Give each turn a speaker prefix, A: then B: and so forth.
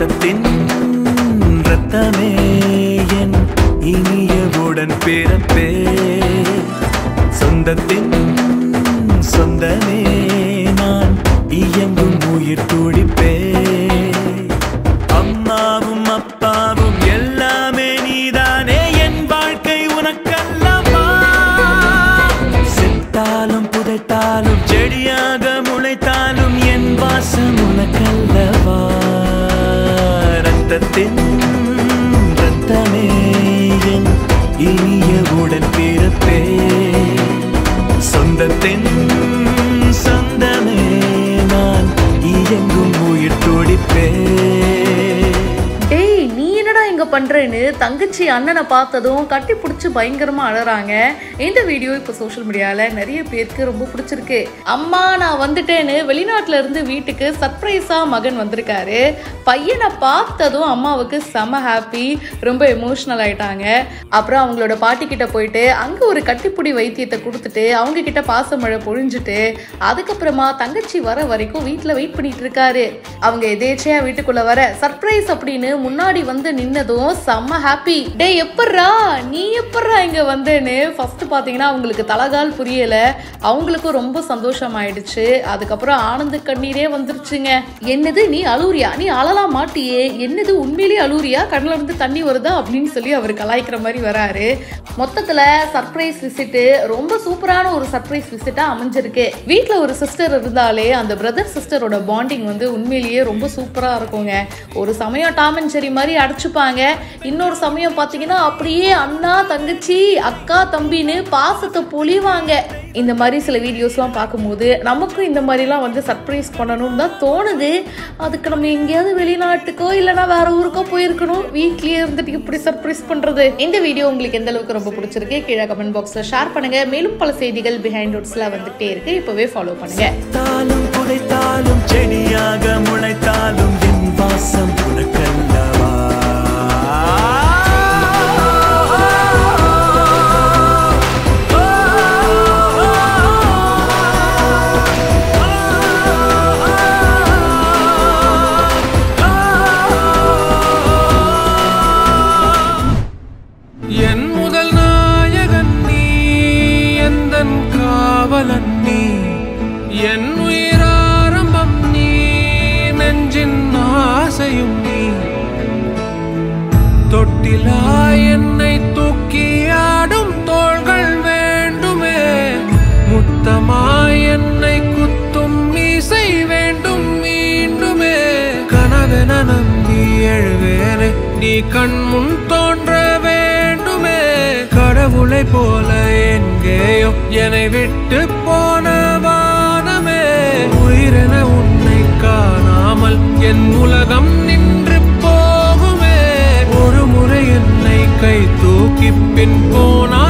A: ரத்தத்தின் ரத்தமே என் இனியவுடன் பிறப்பே சொந்தத்தின் சொந்தமே நான் இயங்கும் உயிர் துடிப்பே அம்மாவும் அப்பாவும் எல்லாமே நீதானே என் வாழ்க்கை உனக்கல்லவா செத்தாலும் புதைத்தாலும் செடியாக முளைத்தாலும் என் வாசம் உனக்கல்லவா ரத்தத்தின் ரத்தமே என் இனிய உடன் பிறப்பே சொந்தத்தின் சொந்தமே நான் இயங்கும் உயிர் துடிப்பே
B: டேய் நீ என்னடா இங்க பண்றேன்னு தங்கச்சி அண்ணனை பார்த்ததும் கட்டி பிடிச்சி பயங்கரமா அழறாங்க இந்த வீடியோ இப்போ சோஷியல் மீடியால நிறைய பேருக்கு ரொம்ப பிடிச்சிருக்கு அம்மா நான் வந்துட்டேன்னு வெளிநாட்டுல இருந்து வீட்டுக்கு சர்ப்ரைஸா மகன் வந்திருக்காரு பையனை பார்த்ததும் அம்மாவுக்கு செம ஹாப்பி ரொம்ப எமோஷனல் ஆயிட்டாங்க அப்புறம் அவங்களோட பாட்டி கிட்ட போயிட்டு அங்க ஒரு கட்டிப்புடி வைத்தியத்தை கொடுத்துட்டு அவங்க கிட்ட பாசமழை பொழிஞ்சுட்டு அதுக்கப்புறமா தங்கச்சி வர வரைக்கும் வீட்டில் வெயிட் பண்ணிட்டு இருக்காரு அவங்க எதேச்சையா வீட்டுக்குள்ள வர சர்ப்ரைஸ் அப்படின்னு முன்னாடி வந்து நின்னதும் செம்ம ஹாப்பி டே எப்பட்றா நீ எப்பட்றா இங்க வந்தேன்னு ஃபர்ஸ்ட் பாத்தீங்கன்னா அவங்களுக்கு தலகால் புரியல அவங்களுக்கும் ரொம்ப சந்தோஷம் ஆயிடுச்சு அதுக்கப்புறம் ஆனந்த கண்ணீரே வந்துருச்சுங்க என்னது நீ அழுவுறியா நீ அழலாம் மாட்டியே என்னது உண்மையிலேயே அழுவுறியா கண்ணுல இருந்து தண்ணி வருதா அப்படின்னு சொல்லி அவர் கலாய்க்கிற மாதிரி வராரு மொத்தத்துல சர்ப்ரைஸ் விசிட்டு ரொம்ப சூப்பரான ஒரு சர்ப்ரைஸ் விசிட்டா அமைஞ்சிருக்கு வீட்ல ஒரு சிஸ்டர் இருந்தாலே அந்த பிரதர் சிஸ்டரோட பாண்டிங் வந்து உண்மையிலேயே ரொம்ப சூப்பரா இருக்குங்க ஒரு சமயம் டாம் அண்ட் செரி மாதிரி அடிச்சுப்பாங்க இன்னொரு சமயம் பார்த்தீங்கன்னா அப்படியே அண்ணா தங்கச்சி அக்கா தம்பின்னு பாசத்தை பொழிவாங்க இந்த மாதிரி சில வீடியோஸ்லாம் பார்க்கும்போது நமக்கும் இந்த மாதிரிலாம் வந்து சர்ப்ரைஸ் பண்ணணும்னு தான் தோணுது அதுக்கு நம்ம எங்கேயாவது வெளிநாட்டுக்கோ இல்லைன்னா வேற ஊருக்கோ போயிருக்கணும் வீட்லயே இருந்துட்டு இப்படி சர்ப்ரைஸ் பண்றது இந்த வீடியோ உங்களுக்கு எந்த அளவுக்கு ரொம்ப பிடிச்சிருக்கு கீழே கமெண்ட் பாக்ஸ்ல ஷேர் பண்ணுங்க மேலும் பல செய்திகள் பிஹைண்ட் நோட்ஸ்ல வந்துட்டே இருக்கு இப்பவே ஃபாலோ பண்ணுங்க
A: தாலும் புதைத்தாலும் செடியாக முளைத்தாலும் என் வாசம் உனக்கல்லவா
C: என் முதல் நாயகன் நீ எந்தன் காவலன் நீ என் உயிராரம்பம் நீ நெஞ்சின் ஆசையும் நீ தொட்டிலா என்னை தூக்கி ஆடும் தோள்கள் வேண்டுமே முத்தமாய் என்னை குத்தும் மீசை வேண்டும் மீண்டுமே கனவென நம்பி எழுவேனே நீ கண் முன் தோன்ற வேண்டுமே கடவுளை போல எங்கேயோ என்னை விட்டு போன வானமே உயிரென உன்னை காணாமல் என் உலகம் நின்று போகுமே ஒரு முறை என்னை கை தூக்கி பின் போனா